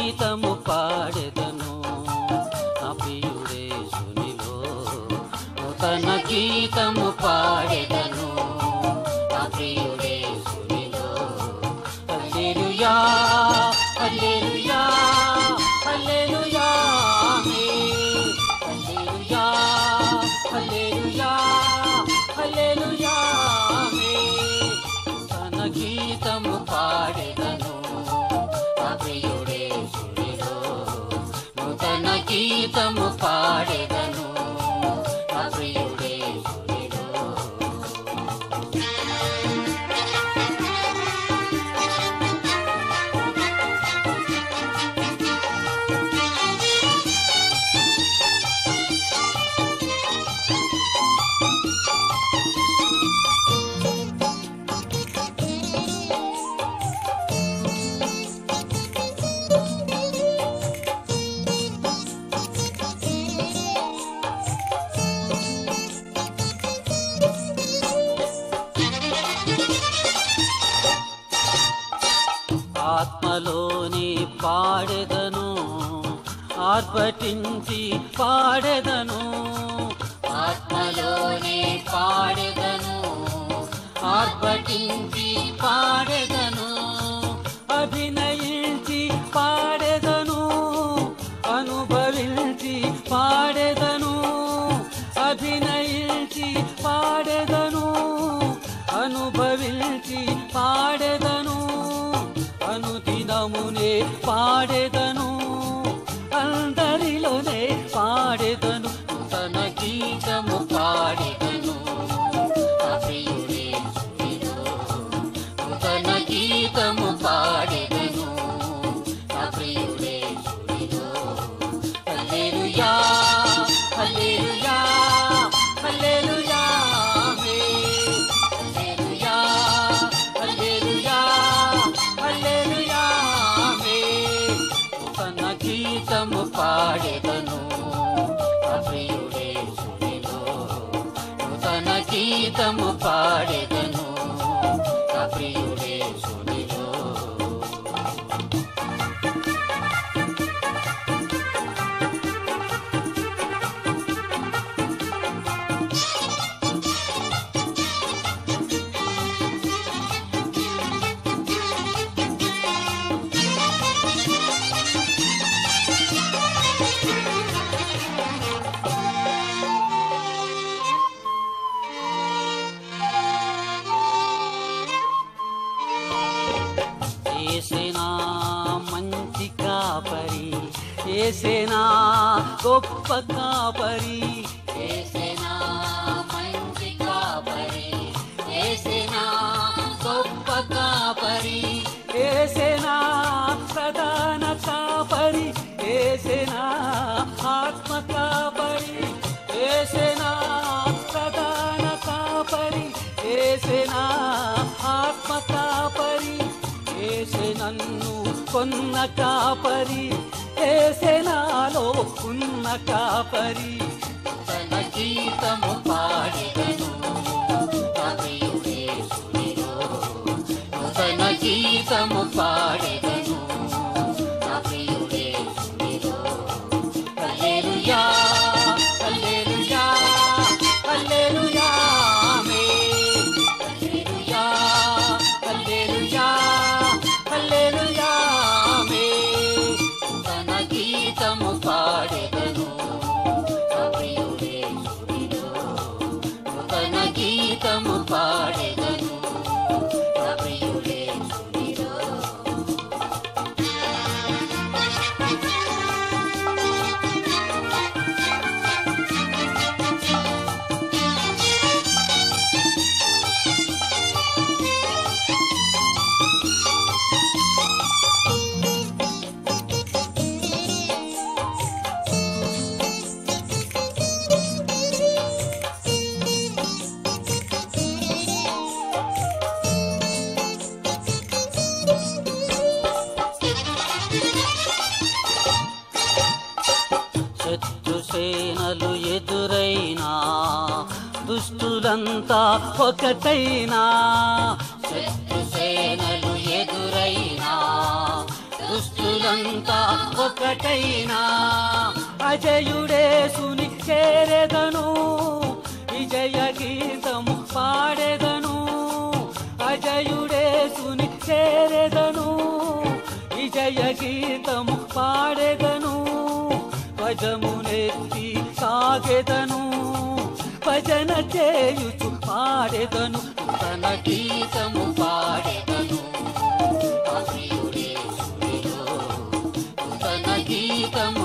గీతము పాడెదను నా ప్రియుడే సునిలో నూతన గీతము పాడెదను నా ప్రియుడే సునిలో హల్లెలూయా హల్లెలూయా హల్లెలూయా ఆమేన్ హల్లెలూయా హల్లెలూయా హల్లెలూయా ఆమేన్ తన గీతము పాడెదను నా ప్రియుడే సుడిలో నూతన గీతము పాడెదను నా ప్రియుడే సుడిలో ఆత్మలోని పాడెదను ఆర్భటించి పాడెదను ఆత్మలోని పాడెదను ఆర్భటించి పాడెదను అభినయించి పాడెదను అనుభవించి పాడెదను అభినయించి పాడెదను అనుభవించి పాడెదను అనుదినమునే పాడెదను అందరిలోనే పాడెదను తన గీతము పాడెదను నా ప్రియుడే సుడిలో తన గీతము పాడెదను నా ప్రియుడే సుడిలో హల్లెలూయా హల్లెలూయా హల్లెలూయా ఆమేన్ హల్లెలూయా హల్లెలూయా హల్లెలూయా ఆమేన్ తన గీతము పాడెదను నా ప్రియుడే సుడిలో తన గీతము పాడెదను నా ప్రియుడే సుడిలో ఏసేనా మంచి కాపరి ఏసేనా గొప్ప కాపరి ఏసేనా మంచి కాపరి ఏసేనా గొప్ప కాపరి ఏసేనా ప్రధాన కాపరి ఏసేనా ఆత్మ కాపరి ఏసేనా ప్రధాన కాపరి ఏసేనా ఆత్మ కాపరి ఏసే నన్ను కొన్న కాపరి ఏసే నాలో ఉన్న కాపరి తన గీతము పాడెదను నా ప్రియుడే సుడిలో తన గీతము పాడెదను నా ప్రియుడే సుడిలో హల్లెలూయా హల్లెలూయా హల్లెలూయా ఆమేన్ హల్లెలూయా హల్లెలూయా హల్లెలూయా ఆమేన్ తన గీతము పాడెదను నా ప్రియుడే సుడిలో తన గీతము పాడెదను నా ప్రియుడే సుడిలో శత్రు సేనలు ఎదురైనా దుష్టులంతా ఒకటైనా శత్రు సేనలు ఎదురైనా దుష్టుల ఊరంతా ఒకటైనా అజయుడేసుని చేరెదను విజయ గీతము పాడెదను అజయుడేసుని చేరెదను విజయ గీతము పాడెదను భజమునెత్తి సాగెదను భజన చేయుచు పాడెదను తన గీతము పాడెదను ఆ ప్రియుడేసునిలో తన గీతము